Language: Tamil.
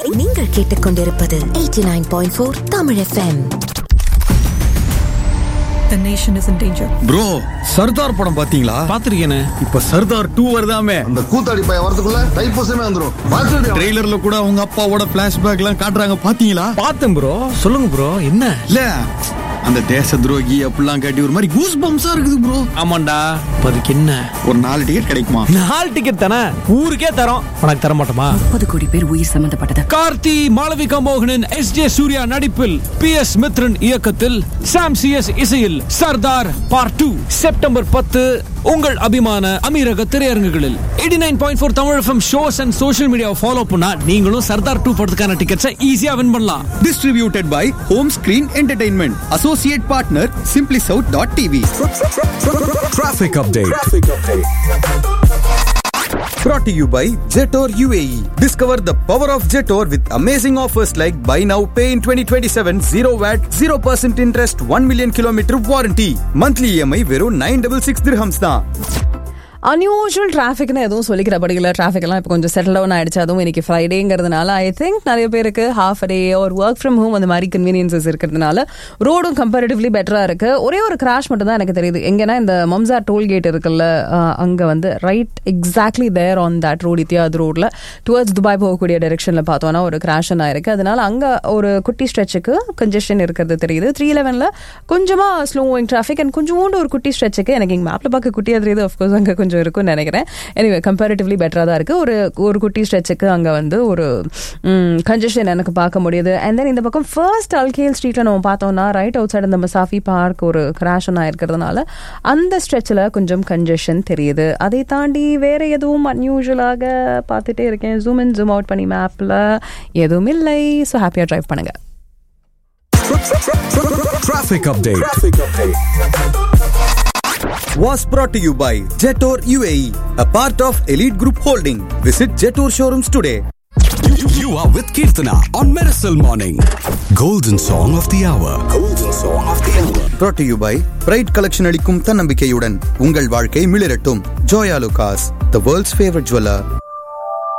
நீங்கள் கேட்டுக்கொண்டிருப்பது 89.4 Tamil FM The nation is in danger. Bro Sardar படம் பாத்தீங்களா பாத்திருக்கேனே இப்ப சர்தார் டூ வருதாமே இந்த கூத்தாடி பையன் வரதுக்குள்ள தைப்பூசமே வந்துரும் பார்த்துட்டு ட்ரெய்லர்ல கூட அவங்க அப்பாவோட பிளாஷ்பேக் எல்லாம் காட்டுறாங்க பாத்தீங்களா பார்த்தேன் ப்ரோ சொல்லுங்க ப்ரோ என்ன இல்ல அந்த தேச துரோகி அப்படிலாம் காட்டி ஒரு மாதிரி கூஸ் பம்ஸா இருக்குது ப்ரோ ஆமாண்டா இப்ப அதுக்கு என்ன ஒரு நாலு டிக்கெட் கிடைக்குமா நாலு டிக்கெட் தானே ஊருக்கே தரோம் உனக்கு தர மாட்டோமா முப்பது கோடி பேர் உயிர் சம்பந்தப்பட்டது கார்த்தி மாளவிகா மோகனன் எஸ் ஜே சூர்யா நடிப்பில் பி எஸ் மித்ரன் இயக்கத்தில் சாம் சி எஸ் இசையில் சர்தார் பார்ட் டூ செப்டம்பர் பத்து உங்கள் அபிமான அமீரக திரையரங்குகளில் eighty nine point four Tamil FM shows and social மீடியாவை ஃபாலோ பண்ணா நீங்களும் சர்தார் டூ படத்துக்கான டிக்கெட்ஸை ஈஸியா வின் பண்ணலாம் distributed by home screen entertainment associate partner simply south dot TV Traffic update. brought to you by Jetor UAE. Discover the power of Jetor with amazing offers like buy now, pay in 2027, 0 VAT, 0% interest, 1 million kilometer warranty. Monthly EMI வெறும் 966 dirhams தான். அன்யூஷுவல் டிராஃபிக்னு எதுவும் சொல்லிக்கிற படிக்கல டிராஃபிக் எல்லாம் இப்போ கொஞ்சம் செட்டில் டவுன் ஆயிடுச்சு அதுவும் இன்னைக்கு ஃப்ரைடேங்கிறதுனால ஐ திங்க் நிறைய பேருக்கு ஹாஃப் டே ஒரு ஒர்க் ஃப்ரம் ஹோம் அந்த மாதிரி கன்வீனியன்சஸ் இருக்கிறதுனால ரோடும் கம்பேரிட்டிவ்லி பெட்டராக இருக்கு ஒரே ஒரு கிராஷ் மட்டும் தான் எனக்கு தெரியுது எங்கன்னா இந்த மம்சா டோல்கேட் இருக்குல்ல அங்கே வந்து right exactly there on that road இத்தியாவது ரோட்ல டுவர்ட்ஸ் துபாய் போகக்கூடிய டைரெக்ஷனில் பார்த்தோன்னா ஒரு கிராஷ் ஆயிருக்கு அதனால அங்கே ஒரு குட்டி ஸ்ட்ரெச்சுக்கு கன்ஜெஷன் இருக்கிறது தெரியுது த்ரீ லெவனில் கொஞ்சமாக ஸ்லோ மூவிங் டிராஃபிக் அண்ட் கொஞ்சோண்டு ஒரு குட்டி ஸ்ட்ரெச்சுக்கு எனக்கு எங்கள் மேப்பில் பார்க்க குட்டியாக தெரியுது அஃப்கோர்ஸ் அங்கே கொஞ்சம் இருக்கும்னு நினைக்கிறேன் எனிவே கம்பேரிட்டிவ்லி பெட்டராக தான் இருக்குது ஒரு ஒரு குட்டி ஸ்ட்ரெச்சுக்கு அங்கே வந்து ஒரு கன்ஜெஷன் எனக்கு பார்க்க முடியுது அண்ட் தென் இந்த பக்கம் ஃபர்ஸ்ட் அல்கேல் ஸ்ட்ரீட்டில் நம்ம பார்த்தோம்னா ரைட் அவுட் சைடு இந்த மசாஃபி பார்க் ஒரு கிராஷ் ஒன்று இருக்கிறதுனால அந்த ஸ்ட்ரெச்சில் கொஞ்சம் கன்ஜெஷன் தெரியுது அதை தாண்டி வேற எதுவும் அன்யூஷுவலாக பார்த்துட்டே இருக்கேன் ஜூம் இன் ஜூம் அவுட் பண்ணி மேப்பில் எதுவும் இல்லை ஸோ ஹாப்பியாக ட்ரைவ் பண்ணுங்க Traffic update. Was brought to you by Jetor UAE, a part of Elite Group Holding. Visit Jetor showrooms today. You, you are with Kirtana on Miracle Morning. Golden song of the hour. Golden song of the hour. brought to you by pride collection அளிக்கும் தன்னம்பிக்கையுடன் உங்கள் வாழ்க்கை மிளிரட்டும் Joyalukkas the world's favourite jeweller